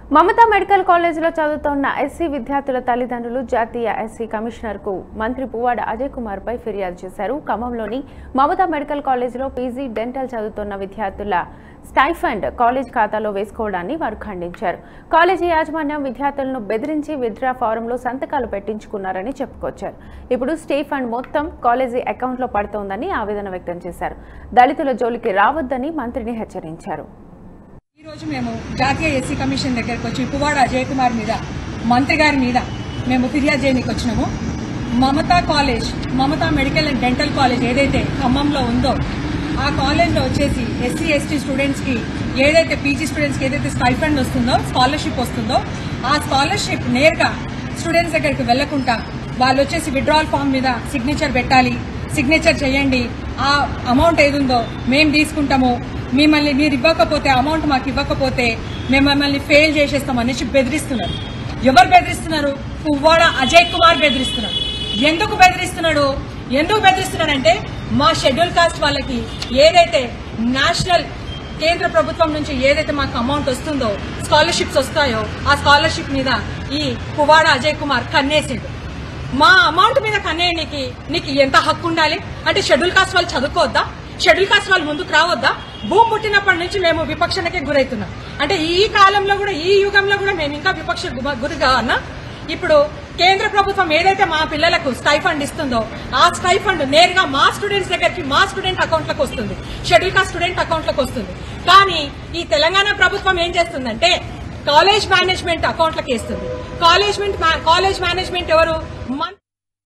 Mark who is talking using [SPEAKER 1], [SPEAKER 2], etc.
[SPEAKER 1] Mamata medical కాలేజీలో చదువుతోన్న SC విద్యార్థుల తల్లిదండ్రులు జాతీయ ఎస్సీ కమిషనర్కు మంత్రి పువ్వాడ అజయ్ కుమార్ పై ఫిర్యాదు చేశారు ఖమ్మంలోని మమతా మెడికల్ కాలేజీలో పీజీ డెంటల్ చదువుతున్న విద్యార్థుల స్టైఫండ్ కాలేజ్ ఖాతాలో వేసుకోవడాన్ని వారు ఖండించారు కాలేజీ యాజమాన్యం విద్యార్థులను బెదిరించి విత్డ్రా ఫారంలో సంతకాలు పెట్టించుకున్నారని చెప్పుకొచ్చారు ఇప్పుడు స్టే ఫండ్ మొత్తం కాలేజీ అకౌంట్లో పడుతోందని ఆవేదన వ్యక్తం చేశారు దళితుల జోలికి రావద్దని మంత్రిని హెచ్చరించారు
[SPEAKER 2] ఈ రోజు మేము జాతీయ ఎస్సీ కమిషన్ దగ్గరకు వచ్చి పువ్వాడ అజయ్ కుమార్ మీద మంత్రి గారి మీద మేము ఫిర్యాదు చేయడానికి వచ్చినాము Mamata college Mamata medical and dental college ఏదైతే ఖమ్మంలో ఉందో ఆ కాలేజ్లో వచ్చేసి ఎస్సీ ఎస్టీ స్టూడెంట్స్కి ఏదైతే పీజీ స్టూడెంట్స్కి ఏదైతే స్టైఫండ్ వస్తుందో స్కాలర్షిప్ వస్తుందో ఆ స్కాలర్షిప్ నేరుగా స్టూడెంట్స్ దగ్గరికి వెళ్లకుండా వాళ్ళు వచ్చేసి విడ్రావల్ ఫామ్ మీద సిగ్నేచర్ పెట్టాలి సిగ్నేచర్ చేయండి ఆ అమౌంట్ ఏదుందో మేము తీసుకుంటాము మిమ్మల్ని మీరు ఇవ్వకపోతే అమౌంట్ మాకు ఇవ్వకపోతే మేము మిమ్మల్ని ఫెయిల్ చేసేస్తాం అనేసి బెదిరిస్తున్నారు ఎవరు బెదిరిస్తున్నారు పువ్వాడ అజయ్ కుమార్ బెదిరిస్తున్నాడు ఎందుకు బెదిరిస్తున్నాడు ఎందుకు బెదిరిస్తున్నాడంటే మా షెడ్యూల్ కాస్ట్ వాళ్ళకి ఏదైతే నేషనల్ కేంద్ర ప్రభుత్వం నుంచి ఏదైతే మాకు అమౌంట్ వస్తుందో స్కాలర్షిప్స్ వస్తాయో ఆ స్కాలర్షిప్ మీద ఈ పువ్వాడ అజయ్ కుమార్ కన్నేసిండు మా అమౌంట్ మీద కన్నేయనికి నీకు ఎంత హక్కు ఉండాలి అంటే షెడ్యూల్ కాస్ట్ వాళ్ళు చదువుకోవద్దా షెడ్యూల్ కాస్ట్ వాళ్ళు ముందుకు రావద్దా భూమి పుట్టినప్పటి నుంచి మేము విపక్షణకే గురవుతున్నాం అంటే ఈ కాలంలో కూడా ఈ యుగంలో కూడా మేము ఇంకా విపక్ష గు- గురి కావన్నా ఇప్పుడు కేంద్ర ప్రభుత్వం ఏదైతే మా పిల్లలకు స్టైఫండ్ ఇస్తుందో ఆ స్టైఫండ్ నేరుగా మా స్టూడెంట్స్ దగ్గరికి మా స్టూడెంట్ అకౌంట్లకు వస్తుంది షెడ్యూల్ కాస్ట్ స్టూడెంట్ అకౌంట్లకు వస్తుంది కానీ ఈ తెలంగాణ ప్రభుత్వం ఏం చేస్తుందంటే కాలేజ్ మేనేజ్మెంట్ అకౌంట్లకు వేస్తుంది కాలేజ్ కాలేజ్ మేనేజ్మెంట్ ఎవరు మన